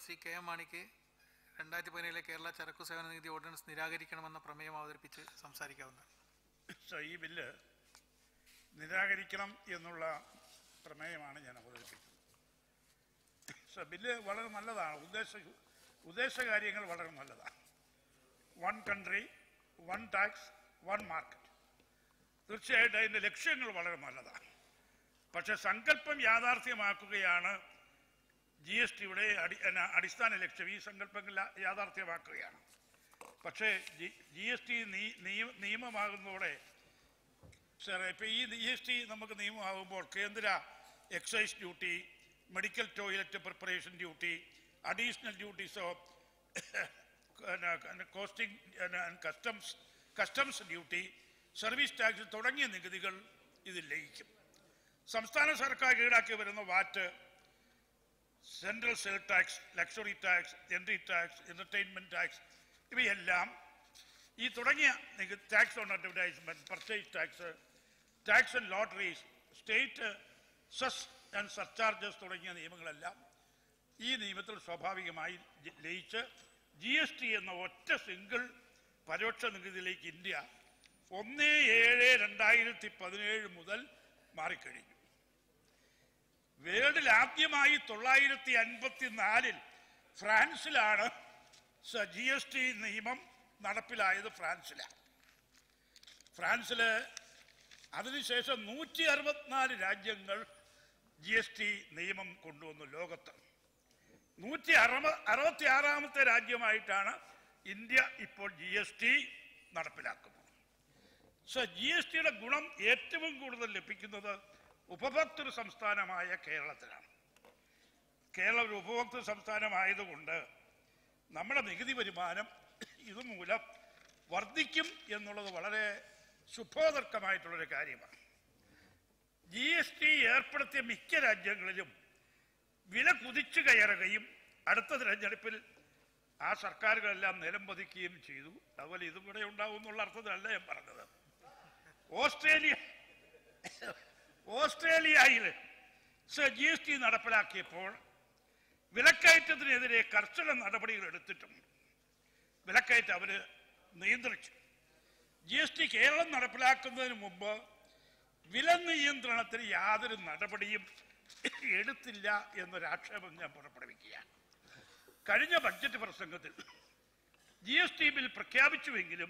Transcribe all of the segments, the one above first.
Shri K M മാണിക്ക് രണ്ടായിരത്തി പതിനേഴിലെ കേരള ചരക്കു സേവന നികുതി ഓർഡിനൻസ് നിരാകരിക്കണമെന്ന പ്രമേയം അവതരിപ്പിച്ച് സംസാരിക്കാവുന്നതാണ് സോ ഈ ബില്ല് നിരാകരിക്കണം എന്നുള്ള പ്രമേയമാണ് ഞാൻ അവതരിപ്പിക്കുന്നത് സോ ബില്ല് വളരെ നല്ലതാണ് ഉദ്ദേശ ഉദ്ദേശ കാര്യങ്ങൾ വളരെ നല്ലതാണ് one country one tax one market തീർച്ചയായിട്ടും അതിൻ്റെ ലക്ഷ്യങ്ങൾ വളരെ നല്ലതാണ് പക്ഷെ സങ്കല്പം യാഥാർത്ഥ്യമാക്കുകയാണ് ജി എസ് ടിയുടെ അടി എന്ന അടിസ്ഥാന ലക്ഷ്യം ഈ സങ്കല്പങ്ങൾ യാഥാർത്ഥ്യമാക്കുകയാണ് പക്ഷേ ജി ജി എസ് ടി നിയമമാകുന്നതോടെ സാറേ ഇപ്പം ഈ ജി എസ് ടി നമുക്ക് നിയമമാകുമ്പോൾ കേന്ദ്ര excise duty medical toilet preparation duty additional duties of costing customs customs duty service tax തുടങ്ങിയ നികുതികൾ ഇതിൽ ലയിക്കും സംസ്ഥാന സർക്കാർ ഈടാക്കി വരുന്ന VAT central sale tax luxury tax entry tax entertainment tax ഇവയെല്ലാം ഈ തുടങ്ങിയ tax on advertisement purchase tax tax and lotteries state cess and surcharges തുടങ്ങിയ നിയമങ്ങളെല്ലാം ഈ നിയമത്തിൽ സ്വാഭാവികമായി ജ- ലയിച്ച് ജി എസ് ടി എന്ന ഒറ്റ സിംഗിൾ പരോക്ഷ നികുതിയിലേക്ക് ഇന്ത്യ ഒന്ന് ഏഴ് രണ്ടായിരത്തി പതിനേഴ് മുതൽ മാറിക്കഴിഞ്ഞു വേൾഡിൽ ആദ്യമായി തൊള്ളായിരത്തി അൻപത്തി നാലിൽ ഫ്രാൻസിലാണ് ജി എസ് ടി നിയമം നടപ്പിലായത് ഫ്രാൻസിലാണ് ഫ്രാൻസില് അതിനുശേഷം നൂറ്റി അറുപത്തിനാല് രാജ്യങ്ങൾ ജി എസ് ടി നിയമം കൊണ്ടുവന്നു ലോകത്ത് നൂറ്റി അറുപ അറുപത്തി ആറാമത്തെ രാജ്യമായിട്ടാണ് ഇന്ത്യ ഇപ്പോൾ ജി എസ് ടി നടപ്പിലാക്കുന്നത് സോ ജി എസ് ടിയുടെ ഗുണം ഏറ്റവും കൂടുതൽ ലഭിക്കുന്നത് ഉപഭോക്തൃ സംസ്ഥാനമായ കേരളത്തിലാണ് കേരളം ഒരു ഉപഭോക്തൃ സംസ്ഥാനമായതുകൊണ്ട് നമ്മുടെ നികുതി വരുമാനം ഇതുമൂലം വർദ്ധിക്കും എന്നുള്ളത് വളരെ ശുഭോദർക്കമായിട്ടുള്ളൊരു കാര്യമാണ് ജി എസ് ടി ഏർപ്പെടുത്തിയ മിക്ക രാജ്യങ്ങളിലും വില കുതിച്ചു കയറുകയും അടുത്ത തിരഞ്ഞെടുപ്പിൽ ആ സർക്കാരുകളെല്ലാം നിലം പതിക്കുകയും ചെയ്തു അതുപോലെ ഇതും കൂടെ ഉണ്ടാവും എന്നുള്ള അർത്ഥത്തിലല്ല ഞാൻ പറഞ്ഞത് ഓസ്ട്രേലിയ ഓസ്ട്രേലിയയിൽ ജി എസ് ടി നടപ്പിലാക്കിയപ്പോൾ വിലക്കയറ്റത്തിനെതിരെ കർശന നടപടികൾ എടുത്തിട്ടുണ്ട് വിലക്കയറ്റം അവര് നിയന്ത്രിച്ചു ജി എസ് ടി കേരളം നടപ്പിലാക്കുന്നതിന് മുമ്പ് വില നിയന്ത്രണത്തിന് യാതൊരു നടപടിയും എടുത്തില്ല എന്നൊരാക്ഷേപം ഞാൻ പുറപ്പെടുവിക്കുകയാണ് കഴിഞ്ഞ ബഡ്ജറ്റ് പ്രസംഗത്തിൽ ജി എസ് ടി ബിൽ പ്രഖ്യാപിച്ചുവെങ്കിലും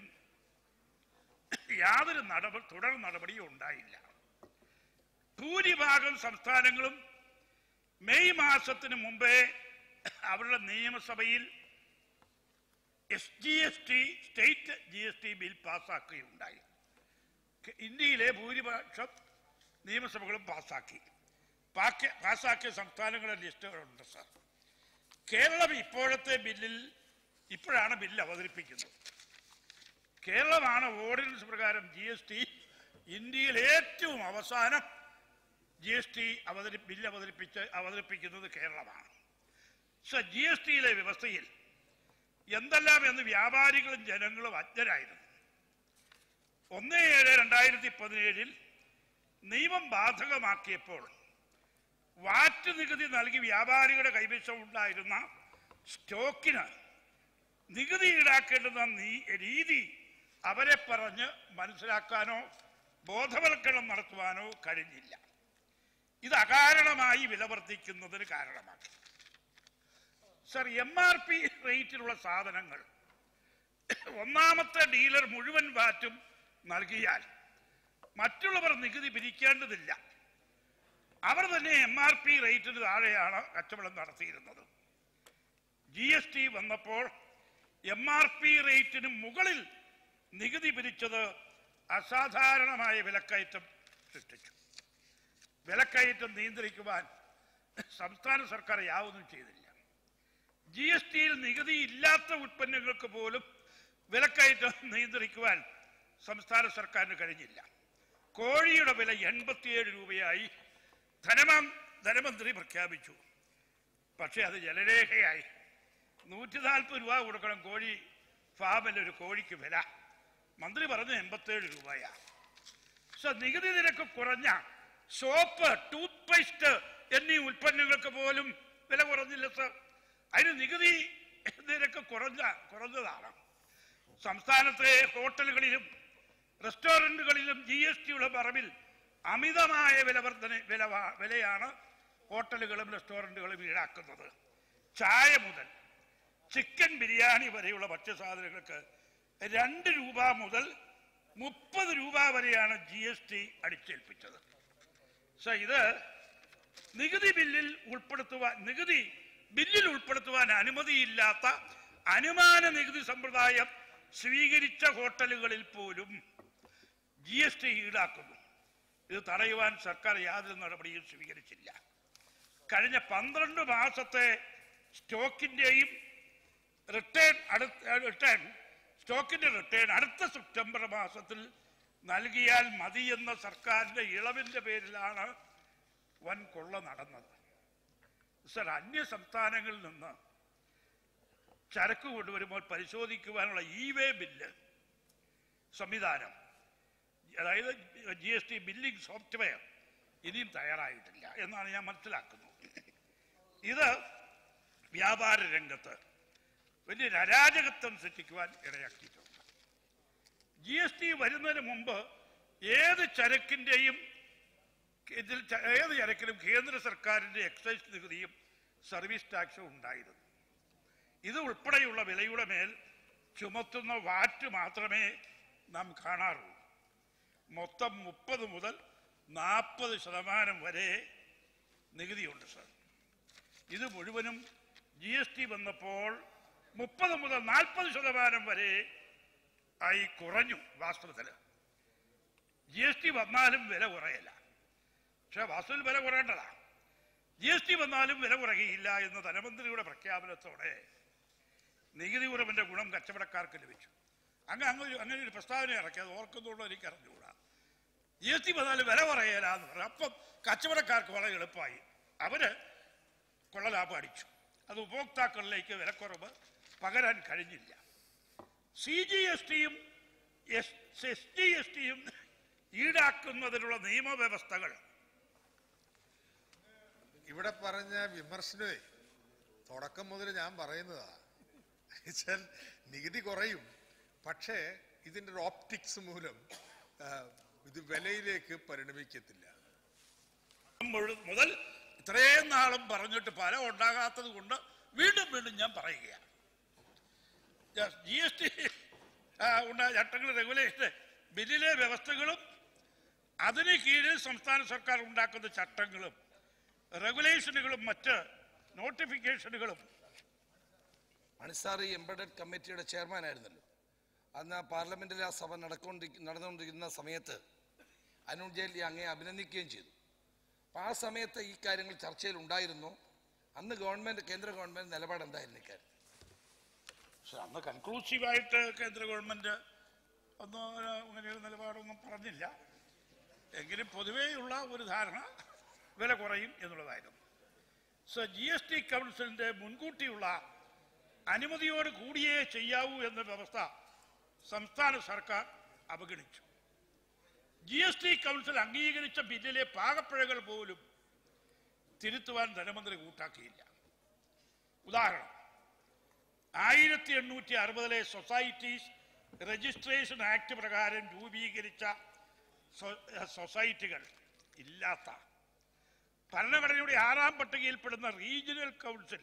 യാതൊരു നടപ തുടർ നടപടിയും ഉണ്ടായില്ല ഭൂരിഭാഗം സംസ്ഥാനങ്ങളും മെയ് മാസത്തിന് മുമ്പേ അവരുടെ നിയമസഭയിൽ S G S T state G S T bill പാസ്സാക്കുകയുണ്ടായി കെ- ഇന്ത്യയിലെ ഭൂരിപക്ഷം നിയമസഭകളും പാസ്സാക്കി പാക്ക പാസ്സാക്കിയ സംസ്ഥാനങ്ങളുടെ ലിസ്റ്റുകളുണ്ട് സാർ കേരളം ഇപ്പോഴത്തെ ബില്ലിൽ ഇപ്പോഴാണ് ബില്ല് അവതരിപ്പിക്കുന്നത് കേരളമാണ് ഓർഡിനൻസ് പ്രകാരം ജി എസ് ടി ഇന്ത്യയിൽ ഏറ്റവും അവസാനം ജി എസ് ടി അവതരി ബില്ല് അവതരിപ്പിച്ച് അവതരിപ്പിക്കുന്നത് കേരളമാണ് സോ ജി എസ് ടിയിലെ വ്യവസ്ഥയിൽ എന്തെല്ലാം എന്ന് വ്യാപാരികളും ജനങ്ങളും അജ്ഞരായിരുന്നു ഒന്ന് ഏഴ് രണ്ടായിരത്തി പതിനേഴിൽ നിയമം ബാധകമാക്കിയപ്പോൾ വാറ്റ് നികുതി നൽകി വ്യാപാരികളുടെ കൈവശം ഉണ്ടായിരുന്ന സ്റ്റോക്കിന് നികുതി ഈടാക്കേണ്ടുന്ന നീ- രീതി അവരെ പറഞ്ഞ് മനസ്സിലാക്കാനോ ബോധവൽക്കരണം നടത്തുവാനോ കഴിഞ്ഞില്ല ഇത് അകാരണമായി വില വർദ്ധിക്കുന്നതിന് കാരണമാക്കി സർ എം ആർ പി റേറ്റിലുള്ള സാധനങ്ങൾ ഒന്നാമത്തെ ഡീലർ മുഴുവൻ വാറ്റും നൽകിയാൽ മറ്റുള്ളവർ നികുതി പിരിക്കേണ്ടതില്ല അവർ തന്നെ എം ആർ പി റേറ്റിന് താഴെയാണ് കച്ചവടം നടത്തിയിരുന്നത് ജി എസ് ടി വന്നപ്പോൾ എം ആർ പി റേറ്റിന് മുകളിൽ നികുതി പിരിച്ചത് അസാധാരണമായ വിലക്കയറ്റം സൃഷ്ടിച്ചു വിലക്കയറ്റം നിയന്ത്രിക്കുവാൻ സംസ്ഥാന സർക്കാർ യാതൊന്നും ചെയ്തില്ല ജി എസ് ടിയിൽ നികുതി ഇല്ലാത്ത ഉൽപ്പന്നങ്ങൾക്ക് പോലും വിലക്കയറ്റം നിയന്ത്രിക്കുവാൻ സംസ്ഥാന സർക്കാരിന് കഴിഞ്ഞില്ല കോഴിയുടെ വില എൺപത്തിയേഴ് രൂപയായി ധനമ ധനമന്ത്രി പ്രഖ്യാപിച്ചു പക്ഷേ അത് ജലരേഖയായി നൂറ്റി നാൽപ്പത് രൂപ കൊടുക്കണം കോഴി ഫാമിൽ ഒരു കോഴിക്ക് വില മന്ത്രി പറഞ്ഞു എൺപത്തേഴ് രൂപയാ സോ നികുതി നിരക്ക് കുറഞ്ഞ സോപ്പ് ടൂത്ത് പേസ്റ്റ് എന്നീ ഉൽപ്പന്നങ്ങൾക്ക് പോലും വില കുറഞ്ഞില്ല സർ അതിന് നികുതി നിരക്ക് കുറഞ്ഞ കുറഞ്ഞതാണ് സംസ്ഥാനത്തെ ഹോട്ടലുകളിലും റെസ്റ്റോറന്റുകളിലും ജി എസ് ടിയുടെ മറവിൽ അമിതമായ വില വർധന വില വാ- വിലയാണ് ഹോട്ടലുകളും റെസ്റ്റോറന്റുകളും ഈടാക്കുന്നത് ചായ മുതൽ ചിക്കൻ ബിരിയാണി വരെയുള്ള ഭക്ഷ്യസാധനങ്ങൾക്ക് രണ്ട് രൂപ മുതൽ മുപ്പത് രൂപ വരെയാണ് ജി എസ് ടി അടിച്ചേൽപ്പിച്ചത് സോ ഇത് നികുതി ബില്ലിൽ ഉൾപ്പെടുത്തുവാൻ നികുതി ബില്ലിൽ ഉൾപ്പെടുത്തുവാൻ അനുമതിയില്ലാത്ത അനുമാന നികുതി സമ്പ്രദായം സ്വീകരിച്ച ഹോട്ടലുകളിൽ പോലും ജി എസ് ടി ഈടാക്കുന്നു ഇത് തടയുവാൻ സർക്കാർ യാതൊരു നടപടിയും സ്വീകരിച്ചില്ല കഴിഞ്ഞ പന്ത്രണ്ട് മാസത്തെ സ്റ്റോക്കിന്റെയും റിട്ടേൺ അടുത്ത റിട്ടേൺ സ്റ്റോക്കിന്റെ റിട്ടേൺ അടുത്ത സെപ്റ്റംബർ മാസത്തിൽ നൽകിയാൽ മതിയെന്ന സർക്കാരിന്റെ ഇളവിന്റെ പേരിലാണ് വൻ കൊള്ള നടന്നത് സർ അന്യ സംസ്ഥാനങ്ങളിൽ നിന്ന് ചരക്ക് കൊണ്ടുവരുമ്പോൾ പരിശോധിക്കുവാനുള്ള ഇ വേ ബില്ല് സംവിധാനം അതായത് G S T billing software ഇനിയും തയ്യാറായിട്ടില്ല എന്നാണ് ഞാൻ മനസ്സിലാക്കുന്നത് ഇത് വ്യാപാര രംഗത്ത് വലിയൊരു അരാജകത്വം സൃഷ്ടിക്കുവാൻ ഇടയാക്കിയിട്ടുണ്ട് ജി എസ് ടി വരുന്നതിന് മുമ്പ് ഏത് ചരക്കിന്റെയും ഇതിൽ ച- ഏത് ചരക്കിലും കേന്ദ്ര സർക്കാരിന്റെ എക്സൈസ് നികുതിയും സർവീസ് ടാക്സും ഉണ്ടായിരുന്നു ഇത് ഉൾപ്പെടെയുള്ള വിലയുടെ മേൽ ചുമത്തുന്ന വാറ്റ് മാത്രമേ നാം കാണാറുള്ളൂ മൊത്തം മുപ്പത് മുതൽ നാൽപ്പത് ശതമാനം വരെ നികുതിയുണ്ട് സർ ഇത് മുഴുവനും ജി എസ് ടി വന്നപ്പോൾ മുപ്പത് മുതൽ നാൽപ്പത് ശതമാനം വരെ ആയി കുറഞ്ഞു വാസ്തവത്തിൽ ജി എസ് ടി വന്നാലും വില കുറയില്ല പക്ഷെ വാസ്തവത്തിൽ വില കുറയേണ്ടതാ ജി എസ് ടി വന്നാലും വില കുറയുകയില്ല എന്ന ധനമന്ത്രിയുടെ പ്രഖ്യാപനത്തോടെ നികുതി കുറവിന്റെ ഗുണം കച്ചവടക്കാർക്ക് ലഭിച്ചു അങ്ങ് അങ്ങ് ഒരു- അങ്ങനെ ഒരു പ്രസ്താവന ഇറക്കി അത് ഓർക്കുന്നുള്ളൂ എനിക്ക് അറിഞ്ഞുകൂടാ ജി എസ് ടി വന്നാലും വില കുറയില്ല എന്ന് പറഞ്ഞു അപ്പം കച്ചവടക്കാർക്ക് വളരെ എളുപ്പമായി അവര് കൊള്ളലാഭം അടിച്ചു അത് ഉപഭോക്താക്കളിലേക്ക് വിലക്കുറവ് പകരാൻ കഴിഞ്ഞില്ല സി ജി എസ് ടിയും എസ് ജി എസ് ടിയും ഈടാക്കുന്നതിനുള്ള നിയമവ്യവസ്ഥകൾ ഇവിടെ പറഞ്ഞ വിമർശനമേ തുടക്കം മുതൽ ഞാൻ പറയുന്നതാ വെച്ചാൽ നികുതി കുറയും പക്ഷേ ഇതിന്റെ ഒരു ഓപ്റ്റിക്സ് മൂലം ആ, ഇത് വിലയിലേക്ക് പരിണമിക്കത്തില്ല മുഴു- മുതൽ ഇത്രയും നാളും പറഞ്ഞിട്ട് ഫലം ഉണ്ടാകാത്തത് കൊണ്ട് വീണ്ടും വീണ്ടും ഞാൻ പറയുകയാണ് ജി എസ് ടി ഉണ്ടായ ചട്ടങ്ങൾ റെഗുലേഷൻ ബില്ലിലെ വ്യവസ്ഥകളും അതിന് കീഴിൽ സംസ്ഥാന സർക്കാർ ഉണ്ടാക്കുന്ന ചട്ടങ്ങളും റെഗുലേഷനുകളും മറ്റ് നോട്ടിഫിക്കേഷനുകളും അണിസാർ ഈ എംബഡഡ് കമ്മിറ്റിയുടെ ചെയർമാൻ ആയിരുന്നല്ലോ അന്ന് ആ പാർലമെന്റിൽ ആ സഭ നടക്കൊണ്ടി നടന്നുകൊണ്ടിരിക്കുന്ന സമയത്ത് അരുൺ ജെയ്റ്റ്ലി അങ്ങേ അഭിനന്ദിക്കുകയും ചെയ്തു അപ്പൊ ആ സമയത്ത് ഈ കാര്യങ്ങൾ ചർച്ചയിൽ ഉണ്ടായിരുന്നു അന്ന് ഗവൺമെന്റ് കേന്ദ്ര ഗവൺമെന്റ് നിലപാട് എന്തായിരുന്നു ഇക്കാര്യം പക്ഷെ അന്ന് കൺക്ലൂസീവായിട്ട് കേന്ദ്ര ഗവൺമെന്റ് ഒന്നും അങ്ങനെ ഒരു നിലപാടൊന്നും പറഞ്ഞില്ല എങ്കിലും പൊതുവെയുള്ള ഒരു ധാരണ വില കുറയും എന്നുള്ളതായിരുന്നു സോ ജി എസ് ടി കൗൺസിലിന്റെ മുൻകൂട്ടിയുള്ള അനുമതിയോട് കൂടിയേ ചെയ്യാവൂ എന്ന വ്യവസ്ഥ സംസ്ഥാന സർക്കാർ അവഗണിച്ചു ജി എസ് ടി കൗൺസിൽ അംഗീകരിച്ച ബില്ലിലെ പാകപ്പിഴകൾ പോലും തിരുത്തുവാൻ ധനമന്ത്രി കൂട്ടാക്കിയില്ല ഉദാഹരണം ആയിരത്തി എണ്ണൂറ്റി അറുപതിലെ സൊസൈറ്റീസ് രജിസ്ട്രേഷൻ ആക്ട് പ്രകാരം രൂപീകരിച്ച സൊ- സൊസൈറ്റികൾ ഇല്ലാത്ത ഭരണഘടനയുടെ ആറാം പട്ടികയിൽപ്പെടുന്ന റീജിയണൽ കൗൺസിൽ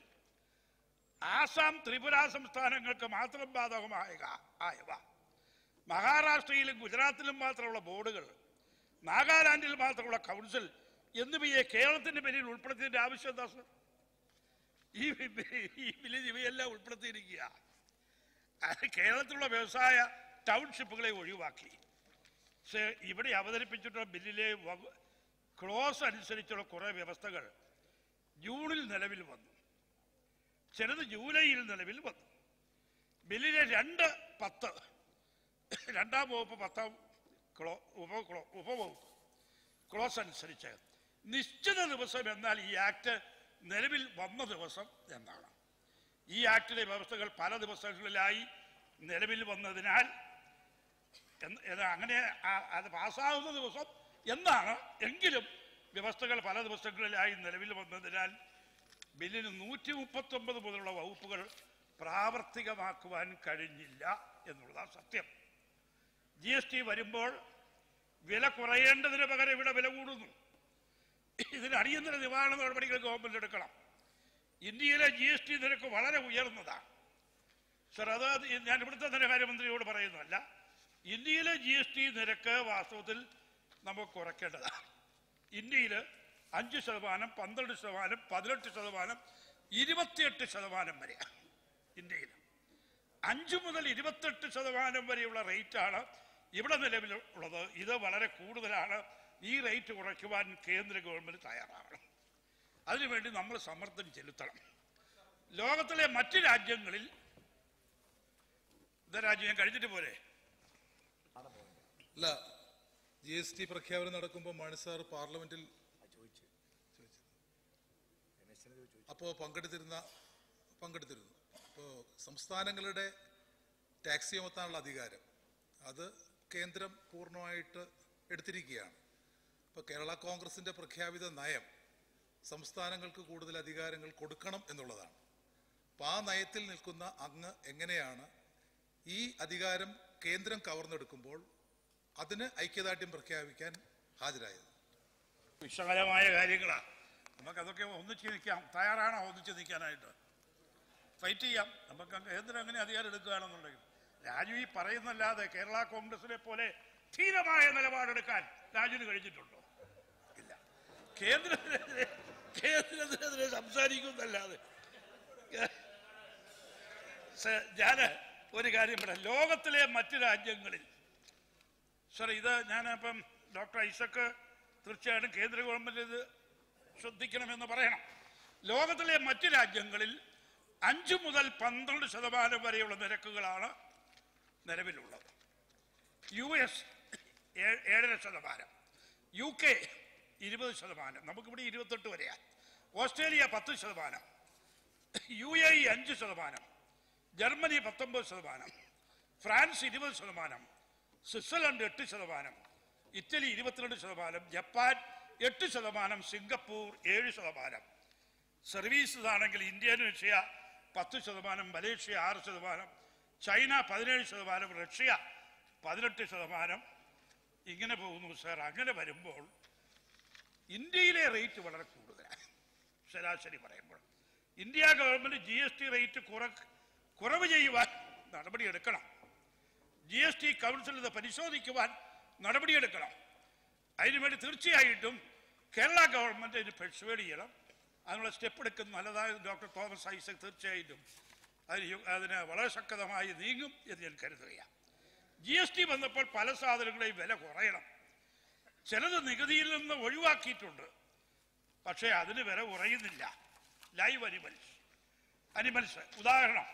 ആസാം ത്രിപുര സംസ്ഥാനങ്ങൾക്ക് മാത്രം ബാധകമായ ആയവ മഹാരാഷ്ട്രയിലും ഗുജറാത്തിലും മാത്രമുള്ള ബോർഡുകൾ നാഗാലാൻഡിൽ മാത്രമുള്ള കൗൺസിൽ എന്നിവയെ കേരളത്തിന്റെ പേരിൽ ഉൾപ്പെടുത്തിയതിന്റെ ആവശ്യം എന്താ സർ ഈ ബി- ഈ ബില്ലിൽ ഇവയെല്ലാം ഉൾപ്പെടുത്തിയിരിക്കുക അത് കേരളത്തിലുള്ള വ്യവസായ ടൗൺഷിപ്പുകളെ ഒഴിവാക്കി പക്ഷേ ഇവിടെ അവതരിപ്പിച്ചിട്ടുള്ള ബില്ലിലെ വക- ക്ലോസ് അനുസരിച്ചുള്ള കുറെ വ്യവസ്ഥകൾ ജൂണിൽ നിലവിൽ വന്നു ചിലത് ജൂലൈയിൽ നിലവിൽ വന്നു ബില്ലിലെ രണ്ട് പത്ത് രണ്ടാം വകുപ്പ് പത്താം ക്ലോ ഉപ ക്ലോ ഉപവകുപ്പ് ക്ലോസ് അനുസരിച്ച് നിശ്ചിത ദിവസം എന്നാൽ ഈ ആക്ട് നിലവിൽ വന്ന ദിവസം എന്നാണ് ഈ ആക്ടിലെ വ്യവസ്ഥകൾ പല ദിവസങ്ങളിലായി നിലവിൽ വന്നതിനാൽ എന്ന് ഇത് അങ്ങനെ ആ- അത് പാസ്സാവുന്ന ദിവസം എന്നാണ് എങ്കിലും വ്യവസ്ഥകൾ പല ദിവസങ്ങളിലായി നിലവിൽ വന്നതിനാൽ ബില്ലിന് നൂറ്റി മുപ്പത്തൊമ്പത് മുതലുള്ള വകുപ്പുകൾ പ്രാവർത്തികമാക്കുവാൻ കഴിഞ്ഞില്ല എന്നുള്ളതാണ് സത്യം ജി എസ് ടി വരുമ്പോൾ വില കുറയേണ്ടതിന് പകരം ഇവിടെ വില കൂടുന്നു ഇതിന് അടിയന്തര നിവാരണ നടപടികൾ ഗവൺമെന്റ് എടുക്കണം ഇന്ത്യയിലെ ജി എസ് ടി നിരക്ക് വളരെ ഉയർന്നതാണ് സർ അത് ഞാൻ ഇവിടുത്തെ ധനകാര്യമന്ത്രിയോട് പറയുന്നതല്ല ഇന്ത്യയിലെ ജി എസ് ടി നിരക്ക് വാസ്തവത്തിൽ നമുക്ക് കുറയ്ക്കേണ്ടതാണ് ഇന്ത്യയിൽ അഞ്ച് ശതമാനം പന്ത്രണ്ട് ശതമാനം പതിനെട്ട് ശതമാനം ഇരുപത്തിയെട്ട് ശതമാനം വരെ ഇന്ത്യയിൽ അഞ്ച് മുതൽ ഇരുപത്തെട്ട് ശതമാനം വരെയുള്ള റേറ്റാണ് ഇവിടെ നിലവിലുള്ളത് ഇത് വളരെ കൂടുതലാണ് ഈ റേറ്റ് കുറയ്ക്കുവാൻ കേന്ദ്ര ഗവൺമെന്റ് തയ്യാറാകണം അതിനുവേണ്ടി നമ്മൾ സമ്മർദ്ദം ചെലുത്തണം ലോകത്തിലെ മറ്റ് രാജ്യങ്ങളിൽ ഇത് രാജ്യം ഞാൻ കഴിഞ്ഞിട്ട് പോരെ അല്ല ജി എസ് ടി പ്രഖ്യാപനം നടക്കുമ്പോൾ മാണി സാർ പാർലമെന്റിൽ അപ്പോൾ പങ്കെടുത്തിരുന്ന പങ്കെടുത്തിരുന്നു അപ്പോൾ സംസ്ഥാനങ്ങളുടെ ടാക്സ് ചുമത്താനുള്ള അധികാരം അത് കേന്ദ്രം പൂർണ്ണമായിട്ട് എടുത്തിരിക്കുകയാണ് ഇപ്പോൾ കേരള കോൺഗ്രസിന്റെ പ്രഖ്യാപിത നയം സംസ്ഥാനങ്ങൾക്ക് കൂടുതൽ അധികാരങ്ങൾ കൊടുക്കണം എന്നുള്ളതാണ് അപ്പോൾ ആ നയത്തിൽ നിൽക്കുന്ന അങ്ങ് എങ്ങനെയാണ് ഈ അധികാരം കേന്ദ്രം കവർന്നെടുക്കുമ്പോൾ അതിന് ഐക്യദാർഢ്യം പ്രഖ്യാപിക്കാൻ ഹാജരായത് വിശകലമായ കാര്യങ്ങളാണ് നമുക്കതൊക്കെ ഒന്നിച്ച് നിൽക്കാം തയ്യാറാണോ ഒന്നിച്ച് നിൽക്കാനായിട്ട് ഫൈറ്റ് ചെയ്യാം നമുക്ക് കേന്ദ്രം അങ്ങനെ അധികാരം എടുക്കുകയാണെന്നുണ്ടെങ്കിൽ രാജു ഈ പറയുന്നല്ലാതെ കേരള കോൺഗ്രസിനെ പോലെ ധീരമായ നിലപാടെടുക്കാൻ രാജുവിന് കഴിഞ്ഞിട്ടുണ്ടോ ഇല്ല കേന്ദ്രത്തിനെതിരെ കേന്ദ്രത്തിനെതിരെ സംസാരിക്കുന്നല്ലാതെ ഞാൻ ഒരു കാര്യം പറയാം ലോകത്തിലെ മറ്റ് രാജ്യങ്ങളിൽ സർ ഇത് ഞാനിപ്പം ഡോക്ടർ ഐസക്ക് തീർച്ചയായിട്ടും കേന്ദ്ര ഗവൺമെന്റ് ഇത് ശ്രദ്ധിക്കണമെന്ന് പറയണം ലോകത്തിലെ മറ്റ് രാജ്യങ്ങളിൽ അഞ്ച് മുതൽ പന്ത്രണ്ട് ശതമാനം വരെയുള്ള നിരക്കുകളാണ് നിലവിലുള്ളത് യു എസ് ഏഴര ശതമാനം യു കെ ഇരുപത് ശതമാനം നമുക്കിവിടെ ഇരുപത്തെട്ട് വരെയാണ് ഓസ്ട്രേലിയ പത്ത് ശതമാനം യു എ ഇ അഞ്ച് ശതമാനം ജർമ്മനി പത്തൊമ്പത് ശതമാനം ഫ്രാൻസ് ഇരുപത് ശതമാനം സ്വിറ്റ്സർലൻഡ് എട്ട് ശതമാനം ഇറ്റലി ഇരുപത്തിരണ്ട് ശതമാനം ജപ്പാൻ എട്ട് ശതമാനം സിംഗപ്പൂർ ഏഴ് ശതമാനം സർവീസസ് ആണെങ്കിൽ ഇന്തോനേഷ്യ പത്ത് ശതമാനം മലേഷ്യ ആറ് ശതമാനം ചൈന പതിനേഴ് ശതമാനം റഷ്യ പതിനെട്ട് ശതമാനം ഇങ്ങനെ പോകുന്നു സാർ അങ്ങനെ വരുമ്പോൾ ഇന്ത്യയിലെ റേറ്റ് വളരെ കൂടുതലാണ് ശരാശരി പറയുമ്പോൾ India government G S T rate കുറ കുറവ് ചെയ്യുവാൻ നടപടിയെടുക്കണം ജി എസ് ടി കൗൺസിൽ ഇത് പരിശോധിക്കുവാൻ നടപടിയെടുക്കണം അതിനുവേണ്ടി തീർച്ചയായിട്ടും കേരള ഗവൺമെന്റ് ഇതിന് പെർsuade ചെയ്യണം അതിനുള്ള സ്റ്റെപ്പ് എടുക്കുന്ന നല്ലതായ ഡോക്ടർ തോമസ് ഐസക് തീർച്ചയായിട്ടും അതിന് യു- അതിന് വളരെ ശക്തമായി നീങ്ങും എന്ന് ഞാൻ കരുതുകയാണ് ജി എസ് ടി വന്നപ്പോൾ പല സാധനങ്ങളുടെയും വില കുറയണം ചിലത് നികുതിയിൽ നിന്ന് ഒഴിവാക്കിയിട്ടുണ്ട് പക്ഷേ അതിന് വില കുറയുന്നില്ല ലൈവ് അനിമൽസ് അനിമൽസ് ഉദാഹരണം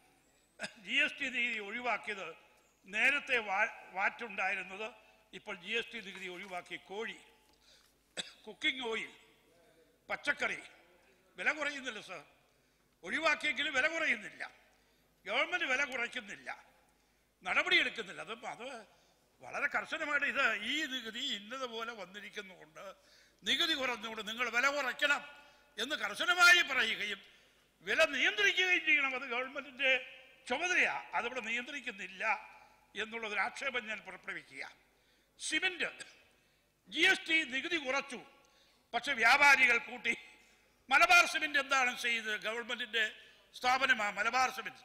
ജി എസ് ടി നികുതി ഒഴിവാക്കിയത് നേരത്തെ വാ- വാറ്റുണ്ടായിരുന്നത് ഇപ്പോൾ ജി എസ് ടി നികുതി ഒഴിവാക്കി കോഴി കുക്കിംഗ് ഓയിൽ പച്ചക്കറി വില കുറയുന്നില്ല സർ ഒഴിവാക്കിയെങ്കിലും വില കുറയുന്നില്ല ഗവൺമെന്റ് വില കുറയ്ക്കുന്നില്ല നടപടിയെടുക്കുന്നില്ല അത് അത് വളരെ കർശനമായിട്ട് ഇത് ഈ നികുതി ഇന്നതുപോലെ വന്നിരിക്കുന്നുകൊണ്ട് നികുതി കുറഞ്ഞുകൊണ്ട് നിങ്ങൾ വില കുറയ്ക്കണം എന്ന് കർശനമായി പറയുകയും വില നിയന്ത്രിക്കുകയും ചെയ്യണം അത് ഗവൺമെന്റിന്റെ ചുമതലയാ അതിവിടെ നിയന്ത്രിക്കുന്നില്ല എന്നുള്ളൊരു ആക്ഷേപം ഞാൻ പുറപ്പെടുവിക്കുക സിമന്റ് ജി എസ് ടി നികുതി കുറച്ചു പക്ഷെ വ്യാപാരികൾ കൂട്ടി മലബാർ സിമന്റ് എന്താണ് ചെയ്തത് ഗവൺമെന്റിന്റെ സ്ഥാപനമാണ് മലബാർ സിമന്റ്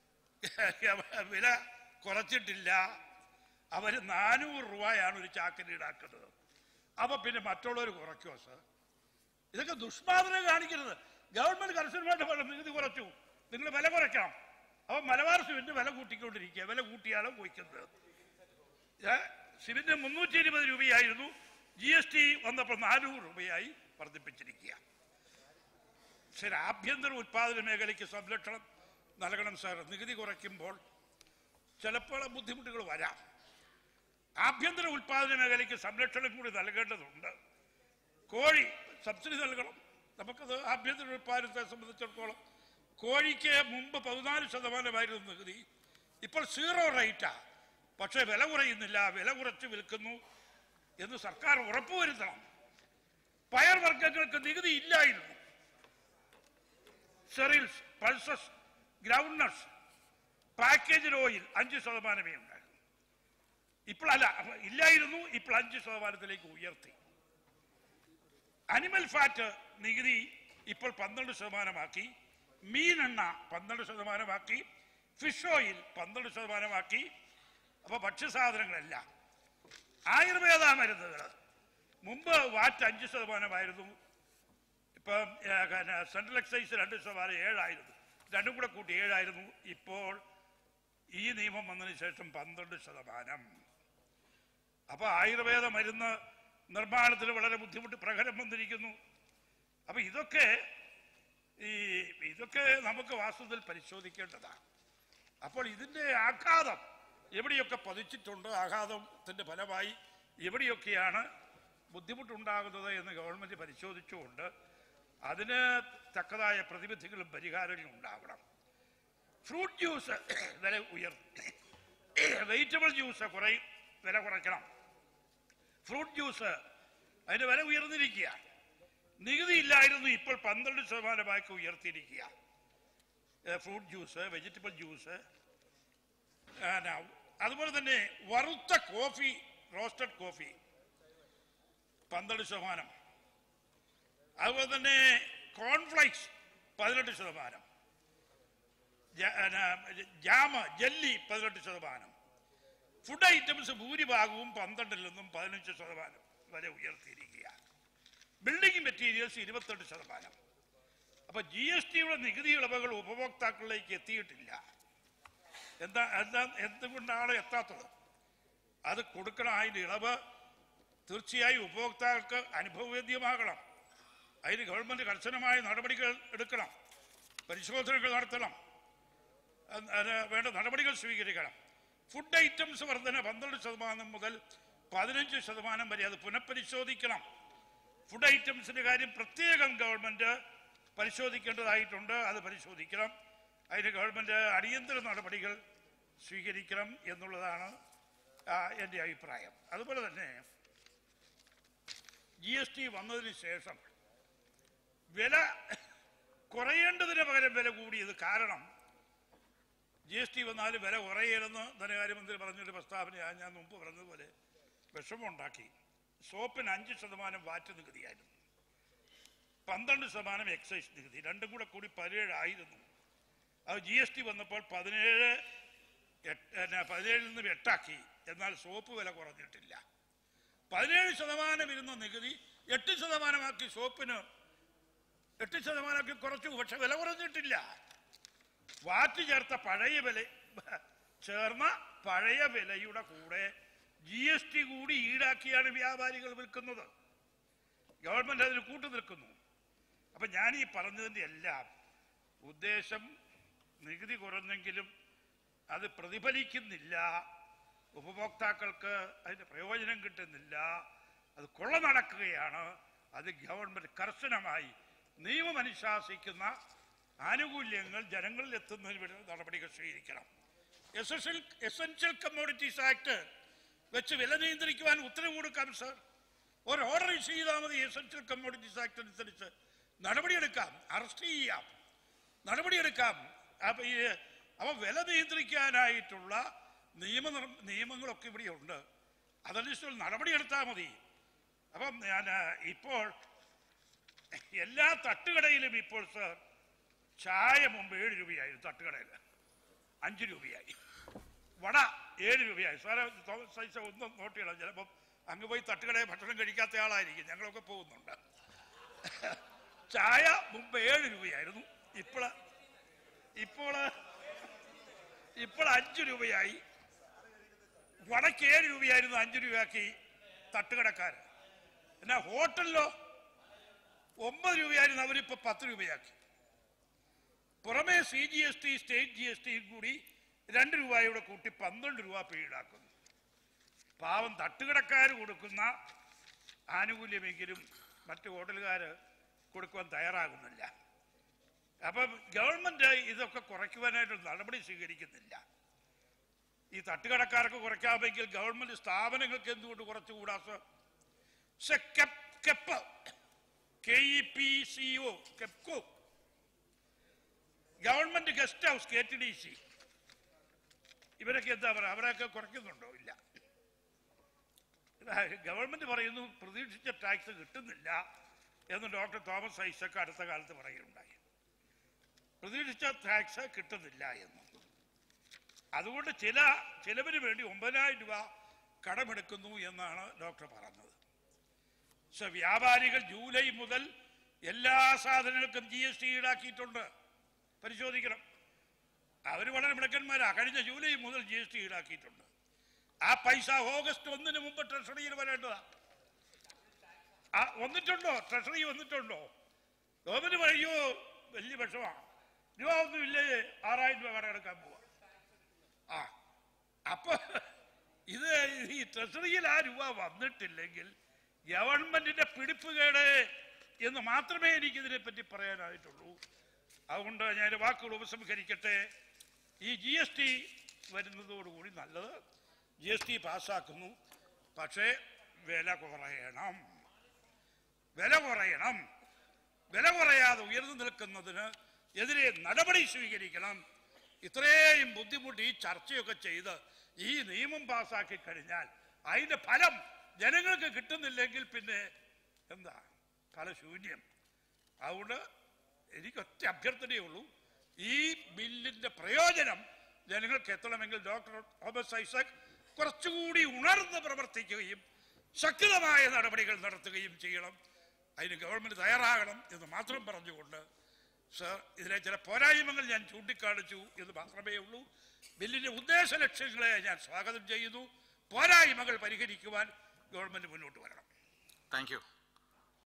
വില കുറച്ചിട്ടില്ല അവർ നാനൂറ് രൂപയാണ് ഒരു ചാക്കിന് ഈടാക്കുന്നത് അപ്പൊ പിന്നെ മറ്റുള്ളവർ കുറയ്ക്കുമോ സർ ഇതൊക്കെ ദുഷ്മാതൃക കാണിക്കരുത് ഗവൺമെന്റ് കർശനമായിട്ട് പറഞ്ഞു നികുതി കുറച്ചു നിങ്ങൾ വില കുറയ്ക്കണം അപ്പൊ മലബാർ സിമന്റ് വില കൂട്ടിക്കൊണ്ടിരിക്കുക വില കൂട്ടിയാണ് പോയിക്കുന്നത് ഏ, സിമന്റ് മുന്നൂറ്റി ഇരുപത് രൂപയായിരുന്നു ജി എസ് ടി വന്നപ്പോൾ നാനൂറ് രൂപയായി വർദ്ധിപ്പിച്ചിരിക്കുക ശരി ആഭ്യന്തര ഉത്പാദന മേഖലയ്ക്ക് സംരക്ഷണം നൽകണം സാർ നികുതി കുറയ്ക്കുമ്പോൾ ചിലപ്പോൾ ബുദ്ധിമുട്ടുകൾ വരാം ആഭ്യന്തര ഉത്പാദന മേഖലയ്ക്ക് സംരക്ഷണം കൂടി നൽകേണ്ടതുണ്ട് കോഴി സബ്സിഡി നൽകണം നമുക്കത് ആഭ്യന്തര ഉത്പാദനത്തെ സംബന്ധിച്ചിടത്തോളം കോഴിക്ക് മുമ്പ് പതിനാല് ശതമാനമായിരുന്നു നികുതി ഇപ്പോൾ സീറോ റേറ്റാ പക്ഷേ വില കുറയുന്നില്ല വില കുറച്ച് വിൽക്കുന്നു എന്ന് സർക്കാർ ഉറപ്പുവരുത്തണം പയർവർഗ്ഗങ്ങൾക്ക് നികുതി ഇല്ലായിരുന്നു cereals pulses groundnuts package oil അഞ്ച് ശതമാനമേ ഉണ്ടായിരുന്നു ഇപ്പോഴല്ല അപ്പൊ ഇല്ലായിരുന്നു ഇപ്പോൾ അഞ്ച് ശതമാനത്തിലേക്ക് ഉയർത്തി അനിമൽ ഫാറ്റ് നികുതി ഇപ്പോൾ പന്ത്രണ്ട് ശതമാനമാക്കി മീനെണ്ണ പന്ത്രണ്ട് ശതമാനമാക്കി ഫിഷ് ഓയിൽ പന്ത്രണ്ട് ശതമാനമാക്കി അപ്പൊ ഭക്ഷ്യസാധനങ്ങളെല്ലാം ആയുർവേദ മരുന്നുകൾ മുമ്പ് വാറ്റ് അഞ്ച് ശതമാനമായിരുന്നു ഇപ്പം ഏ, പിന്നെ സെൻട്രൽ എക്സൈസ് രണ്ട് ശതമാനം ഏഴായിരുന്നു രണ്ടും കൂടെ കൂട്ടി ഏഴായിരുന്നു ഇപ്പോൾ ഈ നിയമം വന്നതിന് ശേഷം പന്ത്രണ്ട് ശതമാനം അപ്പൊ ആയുർവേദ മരുന്ന് നിർമ്മാണത്തിന് വളരെ ബുദ്ധിമുട്ട് പ്രകരം വന്നിരിക്കുന്നു അപ്പൊ ഇതൊക്കെ ഈ ഇതൊക്കെ നമുക്ക് വാസ്തവത്തിൽ പരിശോധിക്കേണ്ടതാണ് അപ്പോൾ ഇതിന്റെ ആഘാതം എവിടെയൊക്കെ പതിച്ചിട്ടുണ്ട് ആഘാതത്തിന്റെ ഫലമായി എവിടെയൊക്കെയാണ് ബുദ്ധിമുട്ടുണ്ടാകുന്നത് എന്ന് ഗവൺമെന്റ് പരിശോധിച്ചുകൊണ്ട് അതിന് തക്കതായ പ്രതിവിധികളും പരിഹാരങ്ങളും ഉണ്ടാവണം ഫ്രൂട്ട് ജ്യൂസ് വില ഉയർത്തി വെജിറ്റബിൾ ജ്യൂസ് കുറേ വില കുറയ്ക്കണം ഫ്രൂട്ട് ജ്യൂസ് അതിന്റെ വില ഉയർന്നിരിക്കുക നികുതി ഇല്ലായിരുന്നു ഇപ്പോൾ പന്ത്രണ്ട് ശതമാനമാക്കി ഉയർത്തിയിരിക്കുക ഫ്രൂട്ട് ജ്യൂസ് വെജിറ്റബിൾ ജ്യൂസ് അതുപോലെ തന്നെ വറുത്ത കോഫി റോസ്റ്റഡ് കോഫി പന്ത്രണ്ട് ശതമാനം അതുപോലെ തന്നെ കോൺഫ്ലൈക്സ് പതിനെട്ട് ശതമാനം ജ- ആ, ജാമ് ജെല്ലി പതിനെട്ട് ശതമാനം ഫുഡ് ഐറ്റംസ് ഭൂരിഭാഗവും പന്ത്രണ്ടിൽ നിന്നും പതിനഞ്ച് ശതമാനം വരെ ഉയർത്തിയിരിക്കുക ബിൽഡിംഗ് മെറ്റീരിയൽസ് ഇരുപത്തെട്ട് ശതമാനം അപ്പൊ ജി എസ് ടിയുടെ നികുതി ഇളവുകൾ ഉപഭോക്താക്കളിലേക്ക് എത്തിയിട്ടില്ല എന്താ എന്താ എന്തുകൊണ്ടാണ് എത്താത്തത് അത് കൊടുക്കണം അതിന്റെ ഇളവ് തീർച്ചയായും ഉപഭോക്താക്കൾക്ക് അനുഭവവേദ്യമാകണം അതിന് ഗവൺമെന്റ് കർശനമായ നടപടികൾ എടുക്കണം പരിശോധനകൾ നടത്തണം അത് അതിന് വേണ്ട നടപടികൾ സ്വീകരിക്കണം ഫുഡ് ഐറ്റംസ് വർധന പന്ത്രണ്ട് ശതമാനം മുതൽ പതിനഞ്ച് ശതമാനം വരെ അത് പുനഃപരിശോധിക്കണം ഫുഡ് ഐറ്റംസിന്റെ കാര്യം പ്രത്യേകം ഗവൺമെന്റ് പരിശോധിക്കേണ്ടതായിട്ടുണ്ട് അത് പരിശോധിക്കണം അതിന് ഗവൺമെന്റ് അടിയന്തര നടപടികൾ സ്വീകരിക്കണം എന്നുള്ളതാണ് ആ, എൻ്റെ അഭിപ്രായം അതുപോലെ തന്നെ ജി എസ് ടി വന്നതിന് ശേഷം വില കുറയേണ്ടതിന് പകരം വില കൂടിയത് കാരണം ജി എസ് ടി വന്നാൽ വില കുറയരുതെന്ന് ധനകാര്യമന്ത്രി പറഞ്ഞൊരു പ്രസ്താവനയാണ് ഞാൻ മുമ്പ് പറഞ്ഞതുപോലെ വിഷമമുണ്ടാക്കി സോപ്പിന് അഞ്ച് ശതമാനം വാറ്റ് നികുതിയായിരുന്നു പന്ത്രണ്ട് ശതമാനം എക്സൈസ് നികുതി രണ്ടും കൂടെ കൂടി പതിനേഴായിരുന്നു അത് ജി എസ് ടി വന്നപ്പോൾ പതിനേഴ് എട്ട് പിന്നെ പതിനേഴിൽ നിന്നും എട്ടാക്കി എന്നാൽ സോപ്പ് വില കുറഞ്ഞിട്ടില്ല പതിനേഴ് ശതമാനം ഇരുന്ന നികുതി എട്ട് ശതമാനമാക്കി സോപ്പിന് എട്ട് ശതമാനമാക്കി കുറച്ചു പക്ഷെ വില കുറഞ്ഞിട്ടില്ല വാറ്റ് ചേർത്ത പഴയ വില ചേർന്ന പഴയ വിലയുടെ കൂടെ ജി എസ് ടി കൂടി ഈടാക്കിയാണ് വ്യാപാരികൾ വിൽക്കുന്നത് ഗവൺമെന്റ് അതിന് കൂട്ടു നിൽക്കുന്നു അപ്പൊ ഞാൻ ഈ പറഞ്ഞതിന്റെ എല്ലാം ഉദ്ദേശം നികുതി കുറഞ്ഞെങ്കിലും അത് പ്രതിഫലിക്കുന്നില്ല ഉപഭോക്താക്കൾക്ക് അതിന്റെ പ്രയോജനം കിട്ടുന്നില്ല അത് കൊള്ള നടക്കുകയാണ് അത് ഗവൺമെന്റ് കർശനമായി നിയമം അനുശാസിക്കുന്ന ആനുകൂല്യങ്ങൾ ജനങ്ങളിൽ എത്തുന്നതിന് വേണ്ടി നടപടികൾ സ്വീകരിക്കണം എസൻഷ്യൽ എസൻഷ്യൽ കമ്മോഡിറ്റീസ് ആക്ട് വെച്ച് വില നിയന്ത്രിക്കുവാൻ ഉത്തരവ് കൊടുക്കാം സർ ഒരു ഓർഡർ ഇഷ്യൂ ചെയ്താൽ മതി എസൻഷ്യൽ കമ്മോഡിറ്റീസ് ആക്ട് അനുസരിച്ച് നടപടിയെടുക്കാം അറസ്റ്റ് ചെയ്യാം നടപടിയെടുക്കാം അപ്പൊ ഈ അപ്പൊ വില നിയന്ത്രിക്കാനായിട്ടുള്ള നിയമ നിയമങ്ങളൊക്കെ ഇവിടെയുണ്ട് അതനുസരിച്ച് നടപടിയെടുത്താൽ മതി അപ്പം ഞാൻ ഇപ്പോൾ എല്ലാ തട്ടുകടയിലും ഇപ്പോൾ സർ ചായ മുമ്പ് ഏഴ് രൂപയായിരുന്നു തട്ടുകടയിൽ അഞ്ച് രൂപയായി വട ഏഴ് രൂപയായി സാറേ തോമസ് സൈസ ഒന്നും നോട്ട് ചെയ്യണം ചിലപ്പം അങ്ങ് പോയി തട്ടുകടയിൽ ഭക്ഷണം കഴിക്കാത്ത ആളായിരിക്കും ഞങ്ങളൊക്കെ പോകുന്നുണ്ട് ചായ മുമ്പ് ഏഴ് രൂപയായിരുന്നു ഇപ്പോൾ ഇപ്പോൾ ഇപ്പോൾ അഞ്ച് രൂപയായി വടക്ക് ഏഴ് രൂപയായിരുന്നു അഞ്ച് രൂപയാക്കി തട്ടുകടക്കാർ എന്നാ ഹോട്ടലിലോ ഒമ്പത് രൂപയായിരുന്നു അവരിപ്പോ പത്ത് രൂപയാക്കി പുറമെ C G S T state G S ടിയും കൂടി രണ്ട് രൂപയുടെ കൂട്ടി പന്ത്രണ്ട് രൂപ പേ ഈടാക്കുന്നു പാവം തട്ടുകടക്കാർ കൊടുക്കുന്ന ആനുകൂല്യമെങ്കിലും മറ്റു ഹോട്ടലുകാർ കൊടുക്കുവാൻ തയ്യാറാകുന്നില്ല അപ്പം ഗവൺമെന്റ് ഇതൊക്കെ കുറയ്ക്കുവാനായിട്ട് നടപടി സ്വീകരിക്കുന്നില്ല ഈ തട്ടുകടക്കാർക്ക് കുറയ്ക്കാമെങ്കിൽ ഗവൺമെന്റ് സ്ഥാപനങ്ങൾക്ക് എന്തുകൊണ്ട് കുറച്ചുകൂടാ സർ കെപ്പ് K E P C O Kepco government guest house K T D C ഇവരൊക്കെ എന്താ പറയുക അവരൊക്കെ കുറയ്ക്കുന്നുണ്ടോ ഇല്ല ഇതാ, ഗവൺമെന്റ് പറയുന്നു പ്രതീക്ഷിച്ച ടാക്സ് കിട്ടുന്നില്ല എന്ന് ഡോക്ടർ തോമസ് ഐസക്ക് അടുത്ത കാലത്ത് പറയുകയുണ്ടായി പ്രതീക്ഷിച്ച ടാക്സ് കിട്ടുന്നില്ല എന്ന് അതുകൊണ്ട് ചില ചിലവിന് വേണ്ടി ഒമ്പതിനായിരം രൂപ കടമെടുക്കുന്നു എന്നാണ് ഡോക്ടർ പറഞ്ഞത് പക്ഷെ വ്യാപാരികൾ ജൂലൈ മുതൽ എല്ലാ സാധനങ്ങൾക്കും ജി എസ് ടി ഈടാക്കിയിട്ടുണ്ട് പരിശോധിക്കണം അവർ വളരെ മിടുക്കന്മാരാ കഴിഞ്ഞ ജൂലൈ മുതൽ ജി എസ് ടി ഈടാക്കിയിട്ടുണ്ട് ആ പൈസ ഓഗസ്റ്റ് ഒന്നിന് മുമ്പ് ട്രഷറിയിൽ വരേണ്ടതാ ആ വന്നിട്ടുണ്ടോ ട്രഷറി വന്നിട്ടുണ്ടോ ഗവൺമെന്റ് പറയോ വലിയ വിഷമാണ് രൂപ ഒന്നുമില്ലേ ആറായിരം രൂപ കടമെടുക്കാൻ പോവാ ആ അപ്പൊ ഇത് ഈ ട്രഷറിയിൽ ആ രൂപ വന്നിട്ടില്ലെങ്കിൽ ഗവൺമെന്റിന്റെ പിടിപ്പുകേട് എന്ന് മാത്രമേ എനിക്കിതിനെ പറ്റി പറയാനായിട്ടുള്ളൂ അതുകൊണ്ട് ഞാൻ വാക്കുകൾ ഉപസംഹരിക്കട്ടെ ഈ ജി എസ് ടി വരുന്നതോടുകൂടി നല്ലത് ജി എസ് ടി പാസ്സാക്കുന്നു പക്ഷേ വില കുറയണം വില കുറയണം വില കുറയാതെ ഉയർന്നു നിൽക്കുന്നതിന് എതിരെ നടപടി സ്വീകരിക്കണം ഇത്രയും ബുദ്ധിമുട്ടി ഈ ചർച്ചയൊക്കെ ചെയ്ത് ഈ നിയമം പാസ്സാക്കി കഴിഞ്ഞാൽ അതിന്റെ ഫലം ജനങ്ങൾക്ക് കിട്ടുന്നില്ലെങ്കിൽ പിന്നെ എന്താ ഫലശൂന്യം അതുകൊണ്ട് എനിക്കൊറ്റ അഭ്യർത്ഥനയേ ഉള്ളൂ ഈ ബില്ലിന്റെ പ്രയോജനം ജനങ്ങൾക്ക് എത്തണമെങ്കിൽ ഡോക്ടർ തോമസ് ഐസക് കുറച്ചുകൂടി ഉണർന്ന് പ്രവർത്തിക്കുകയും ശക്തമായ നടപടികൾ നടത്തുകയും ചെയ്യണം അതിന് ഗവൺമെന്റ് തയ്യാറാകണം എന്ന് മാത്രം പറഞ്ഞുകൊണ്ട് സർ ഇതിലെ ചില പോരായ്മകൾ ഞാൻ ചൂണ്ടിക്കാണിച്ചു എന്ന് മാത്രമേ ഉള്ളൂ ബില്ലിന്റെ ഉദ്ദേശ ലക്ഷ്യങ്ങളെ ഞാൻ സ്വാഗതം ചെയ്യുന്നു പോരായ്മകൾ പരിഹരിക്കുവാൻ ഗവൺമെന്റ് മുന്നോട്ട് വരണം താങ്ക് യു